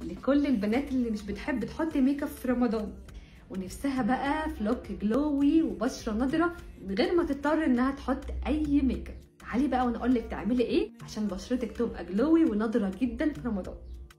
لكل البنات اللي مش بتحب تحط ميك اب في رمضان ونفسها بقى في لوك جلوي وبشره نضره من غير ما تضطر انها تحط اي ميك اب تعالي بقى وانا اقول لك تعملي ايه عشان بشرتك تبقى جلوي ونضره جدا في رمضان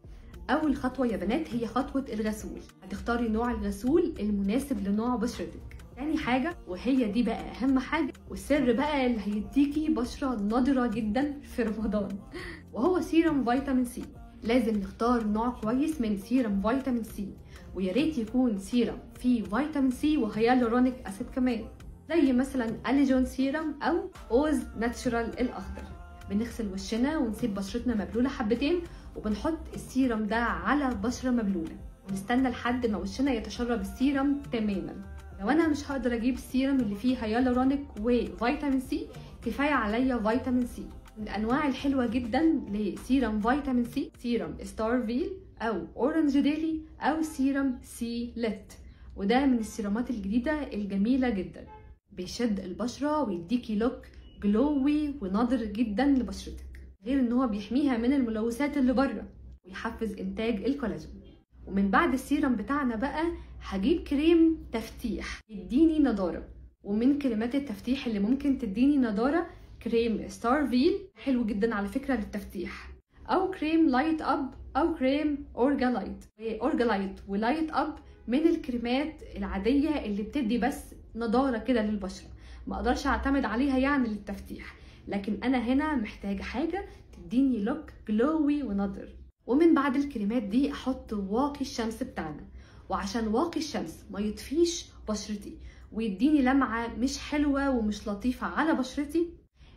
اول خطوه يا بنات هي خطوه الغسول هتختاري نوع الغسول المناسب لنوع بشرتك تاني حاجه وهي دي بقى اهم حاجه والسر بقى اللي هيديكي بشره نضره جدا في رمضان وهو سيرم فيتامين سي لازم نختار نوع كويس من سيرم فيتامين سي ويا ريت يكون سيرم فيه فيتامين سي وهيالورونيك اسيد كمان زي مثلا اليجون سيرم او اوز ناتشورال الاخضر بنغسل وشنا ونسيب بشرتنا مبلوله حبتين وبنحط السيرم ده على بشره مبلوله ونستنى لحد ما وشنا يتشرب السيرم تماما لو انا مش هقدر اجيب السيرم اللي فيه هيالورونيك وفيتامين سي كفايه عليا فيتامين سي من الانواع الحلوه جدا لسيرم فيتامين سي سيرم ستارفيل او اورنج ديلي او سيرم سي ليت وده من السيرامات الجديده الجميله جدا بيشد البشره ويديكي لوك جلوي ونضر جدا لبشرتك غير ان هو بيحميها من الملوثات اللي بره ويحفز انتاج الكولاجين ومن بعد السيرم بتاعنا بقى هجيب كريم تفتيح يديني نضاره ومن كريمات التفتيح اللي ممكن تديني نضاره كريم ستارفيل حلو جدا على فكره للتفتيح او كريم لايت اب او كريم اورجا لايت اورجا لايت ولايت اب من الكريمات العاديه اللي بتدي بس نضاره كده للبشره ما اقدرش اعتمد عليها يعني للتفتيح لكن انا هنا محتاجه حاجه تديني لوك جلوي ونضر ومن بعد الكريمات دي احط واقي الشمس بتاعنا وعشان واقي الشمس ما يطفيش بشرتي ويديني لمعه مش حلوه ومش لطيفه على بشرتي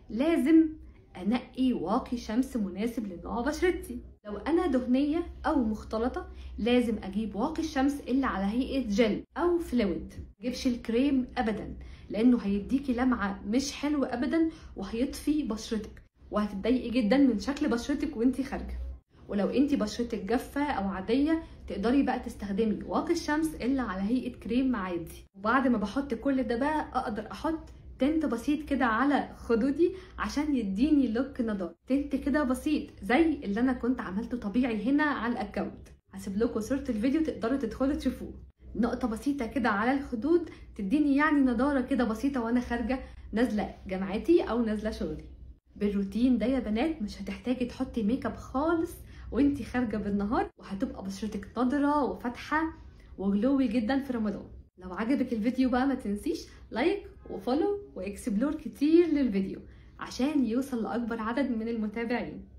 لازم انقي واقي شمس مناسب لنوع بشرتي لو انا دهنيه او مختلطه لازم اجيب واقي الشمس اللي على هيئه جل او فلويد مجيبش الكريم ابدا لانه هيديكي لمعه مش حلوه ابدا وهيطفي بشرتك وهتتضايقي جدا من شكل بشرتك وانتي خارجه ولو انتي بشرتك جافه او عاديه تقدري بقى تستخدمي واقي الشمس اللي على هيئه كريم عادي وبعد ما بحط كل ده بقى اقدر احط تنت بسيط كده على خدودي عشان يديني لوك نضاره تنت كده بسيط زي اللي انا كنت عملته طبيعي هنا على الاكونت هسيب لكم صوره الفيديو تقدروا تدخلوا تشوفوه نقطة بسيطة كده على الخدود تديني يعني نضارة كده بسيطة وانا خارجة نازلة جامعتي او نازلة شغلي بالروتين ده يا بنات مش هتحتاجي تحطي ميك اب خالص وانتي خارجة بالنهار وهتبقى بشرتك نضرة وفاتحة وجلوي جدا في رمضان لو عجبك الفيديو بقى ما تنسيش لايك وفولو واكسبلور كتير للفيديو عشان يوصل لأكبر عدد من المتابعين